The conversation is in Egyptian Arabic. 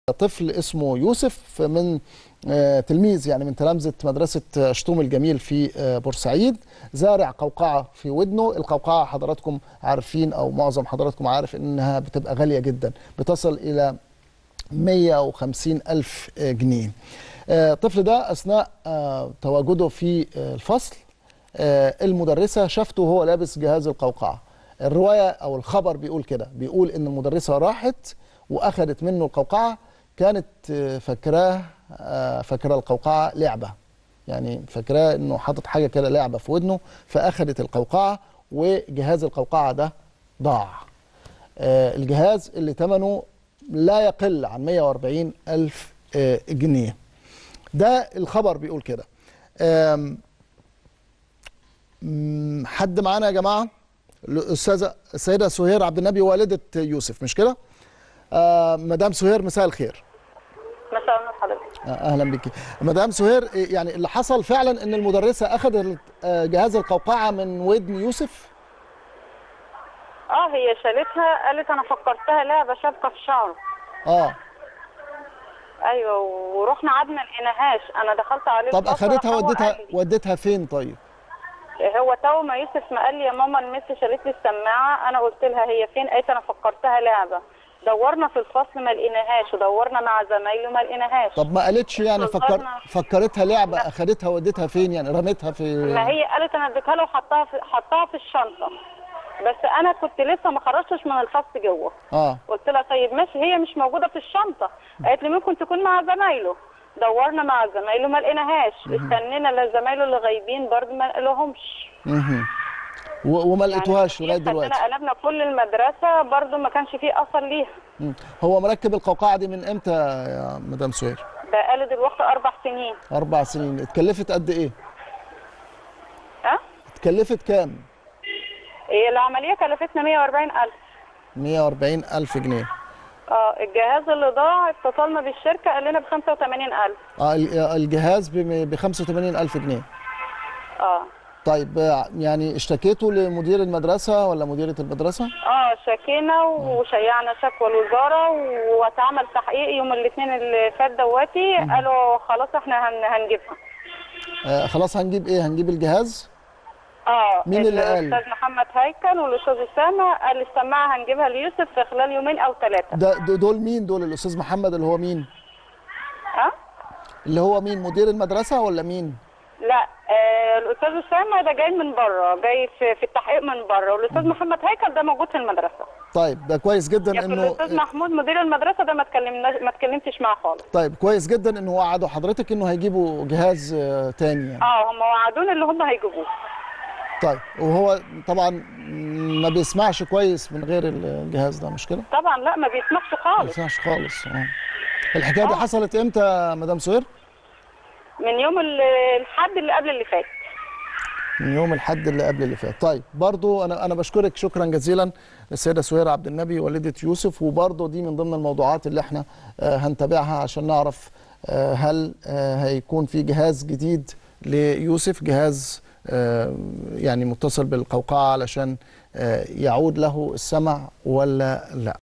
طفل اسمه يوسف من آه، تلميذ يعني من تلامذة مدرسة آه، شطوم الجميل في آه، بورسعيد زارع قوقعة في ودنه القوقعة حضراتكم عارفين أو معظم حضراتكم عارف إنها بتبقى غالية جدا بتصل إلى 150 ألف جنيه آه، الطفل ده أثناء آه، تواجده في آه، الفصل آه، المدرسة شافته وهو لابس جهاز القوقعة الرواية أو الخبر بيقول كده بيقول إن المدرسة راحت وأخذت منه القوقعة كانت آه، فاكراه آه، فاكرة القوقعة لعبة يعني فاكراه إنه حاطط حاجة كده لعبة في ودنه فأخذت القوقعة وجهاز القوقعة ده ضاع آه، الجهاز اللي ثمنه لا يقل عن 140 ألف آه، جنيه ده الخبر بيقول كده آم، مم، حد معانا يا جماعه الاستاذه السيده سهير عبد النبي والده يوسف مش كده آه مدام سهير مساء الخير مساء النور حضرتك آه اهلا بك مدام سهير إيه يعني اللي حصل فعلا ان المدرسه اخذت آه، جهاز القوقعه من ودن يوسف اه هي شالتها قالت انا فكرتها لعبه شابكه في شعره اه ايوه ورحنا قعدنا ما لقيناهاش انا دخلت عليه طب الفصل اخذتها هو ودتها قال لي- ودتها فين طيب هو تو ما يوسف ما قال لي يا ماما المس شالت لي السماعه انا قلت لها هي فين قالت انا فكرتها لعبه دورنا في الفصل ما لقيناهاش ودورنا مع زمايله ما لقيناهاش طب ما قالتش يعني فكر فكرنا. فكرتها لعبه اخذتها ودتها فين يعني رمتها في ما هي قالت انا اديتها له وحطها في حطها في الشنطه بس انا كنت لسه ما خرجتش من الفصل جوه اه قلت لها طيب ماشي هي مش موجوده في الشنطه قالت لي ممكن تكون مع زمايله دورنا مع زمايله ما لقيناهاش استنينا لزمايله اللي غايبين برضه ما لقيناهمش مهم. و- وما لقيتوهاش يعني لغايه دلوقتي خدنا قلبنا كل المدرسه برضه ما كانش فيه اثر ليها مم. هو مركب القوقعه دي من امتى يا مدام سهير بقالي دلوقتي اربع سنين اربع سنين اتكلفت قد ايه ها اتكلفت كام هي العمليه كلفتنا 140000 140 الف جنيه اه الجهاز اللي ضاع اتصلنا بالشركه قال لنا ب 85000 اه ال- الجهاز ب 85 الف جنيه اه طيب آه، يعني اشتكيتوا لمدير المدرسه ولا مديره المدرسه اه شكينا وشيعنا شكوى الوزاره واتعمل تحقيق يوم الاثنين اللي فات دواتي قالوا خلاص احنا هن هنجيبها آه خلاص هنجيب ايه هنجيب الجهاز اه مين اللي قال؟ الاستاذ محمد هيكل والاستاذ اسامه قال السماعه هنجيبها ليوسف في خلال يومين او ثلاثه ده ده- دول مين دول الاستاذ محمد اللي هو مين ها اللي هو مين مدير المدرسه ولا مين لا آه الاستاذ اسامه ده جاي من بره جاي في, في التحقيق من بره والاستاذ محمد هيكل ده موجود في المدرسه طيب ده كويس جدا لكن انه الاستاذ محمود مدير المدرسه ده ما اتكلمناش ما اتكلمتش معاه خالص طيب كويس جدا انه وعدوا حضرتك انه هيجيبوا جهاز آه، تاني يعني اه هم وعدوني اللي هم هيجيبوه طيب وهو طبعا ما بيسمعش كويس من غير الجهاز ده مش كده؟ طبعا لا ما بيسمحش ما خالص بيسمعش خالص اه الحكايه دي آه. حصلت امتى يا مدام سهير؟ من يوم ال- الحد اللي قبل اللي فات من يوم الحد اللي قبل اللي فات طيب برضو انا انا بشكرك شكرا جزيلا للسيده سهير عبد النبي والده يوسف وبرضو دي من ضمن الموضوعات اللي احنا آه، هنتابعها عشان نعرف آه، هل آه، هيكون في جهاز جديد ليوسف جهاز آه، يعني متصل بالقوقعه علشان آه، يعود له السمع ولا لا